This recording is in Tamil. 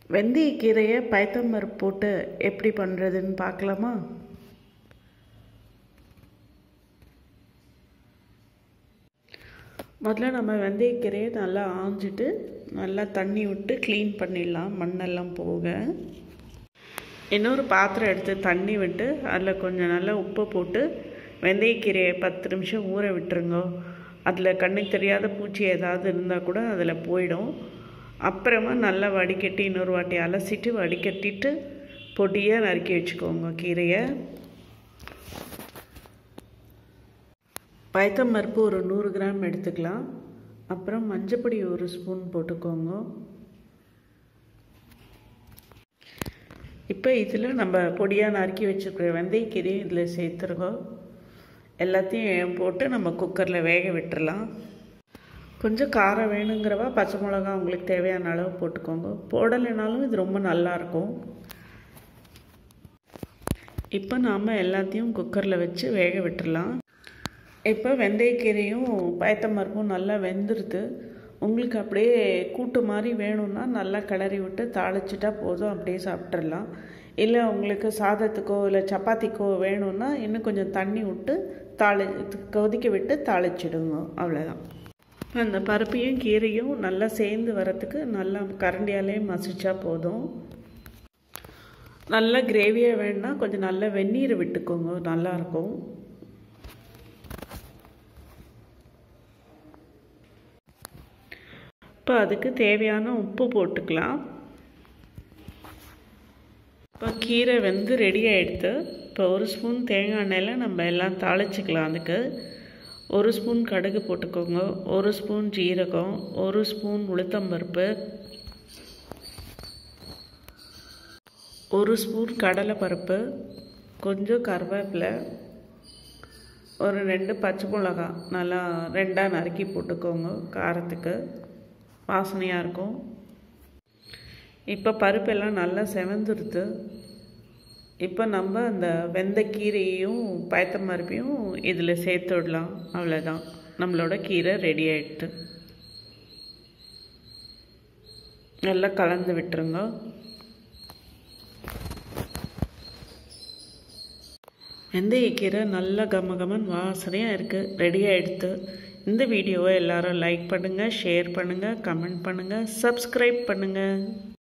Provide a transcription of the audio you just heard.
வெந்தயக்கீரையை பயத்தம்பருப்பு போட்டு எப்படி பண்ணுறதுன்னு பார்க்கலாமா முதல்ல நம்ம வெந்தயக்கீரையை நல்லா ஆஞ்சிட்டு நல்லா தண்ணி விட்டு க்ளீன் பண்ணிடலாம் மண்ணெல்லாம் போக இன்னொரு பாத்திரம் எடுத்து தண்ணி விட்டு அதில் கொஞ்சம் நல்லா உப்பு போட்டு வெந்தயக்கீரையை பத்து நிமிஷம் ஊற விட்டுருங்க அதில் கண்ணுக்கு தெரியாத பூச்சி ஏதாவது இருந்தால் கூட அதில் போயிடும் அப்புறமா நல்லா வடிகட்டி இன்னொரு வாட்டி அலசிட்டு வடிகட்டிட்டு பொடியாக நறுக்கி வச்சுக்கோங்க கீரையை பயத்தம்பருப்பு ஒரு நூறு கிராம் எடுத்துக்கலாம் அப்புறம் மஞ்சப்பொடி ஒரு ஸ்பூன் போட்டுக்கோங்க இப்போ இதில் நம்ம பொடியாக நறுக்கி வச்சுருக்கிற வெந்தயக்கீரையும் இதில் சேர்த்துருக்கோம் எல்லாத்தையும் போட்டு நம்ம குக்கரில் வேக விட்டுறலாம் கொஞ்சம் காரம் வேணுங்கிறவா பச்சை மிளகா உங்களுக்கு தேவையான அளவு போட்டுக்கோங்க போடலைனாலும் இது ரொம்ப நல்லாயிருக்கும் இப்போ நாம் எல்லாத்தையும் குக்கரில் வச்சு வேக விட்டுறலாம் இப்போ வெந்தயக்கீரையும் பயத்தம்பருப்பும் நல்லா வெந்துருது உங்களுக்கு அப்படியே கூட்டு மாதிரி வேணும்னா நல்லா கிளறி விட்டு தாளிச்சிட்டா போதும் அப்படியே சாப்பிட்றலாம் இல்லை உங்களுக்கு சாதத்துக்கோ இல்லை சப்பாத்திக்கோ வேணும்னா இன்னும் கொஞ்சம் தண்ணி விட்டு தாளி கொதிக்க விட்டு தாளிச்சிடுங்க அவ்வளோதான் அந்த பருப்பையும் கீரையும் நல்லா சேர்ந்து வரத்துக்கு நல்லா கரண்டியாலே மசிச்சா போதும் நல்லா கிரேவியாக வேணுன்னா கொஞ்சம் நல்லா வெந்நீரை விட்டுக்கோங்க நல்லாயிருக்கும் இப்போ அதுக்கு தேவையான உப்பு போட்டுக்கலாம் இப்போ கீரை வந்து ரெடி ஆகிடுது இப்போ ஒரு ஸ்பூன் தேங்காய் எண்ணெயில் நம்ம எல்லாம் தாளிச்சிக்கலாம் அதுக்கு ஒரு ஸ்பூன் கடுகு போட்டுக்கோங்க ஒரு ஸ்பூன் ஜீரகம் ஒரு ஸ்பூன் உளுத்தம்பருப்பு ஒரு ஸ்பூன் கடலைப்பருப்பு கொஞ்சம் கருவேப்பிலை ஒரு ரெண்டு பச்சை மிளகா நல்லா ரெண்டாக நறுக்கி போட்டுக்கோங்க காரத்துக்கு வாசனையாக இருக்கும் இப்போ பருப்பெல்லாம் நல்லா செவந்துருது இப்போ நம்ம அந்த வெந்தக்கீரையும் பயத்தம்பருப்பையும் இதில் சேர்த்து விடலாம் அவ்வளோதான் நம்மளோட கீரை ரெடி ஆகிடுது நல்லா கலந்து விட்டுருங்க வெந்தயக்கீரை நல்லா கம கமன் வாசனையாக இருக்குது ரெடி ஆகிடுது இந்த வீடியோவை எல்லோரும் லைக் பண்ணுங்கள் ஷேர் பண்ணுங்கள் கமெண்ட் பண்ணுங்கள் சப்ஸ்கிரைப் பண்ணுங்கள்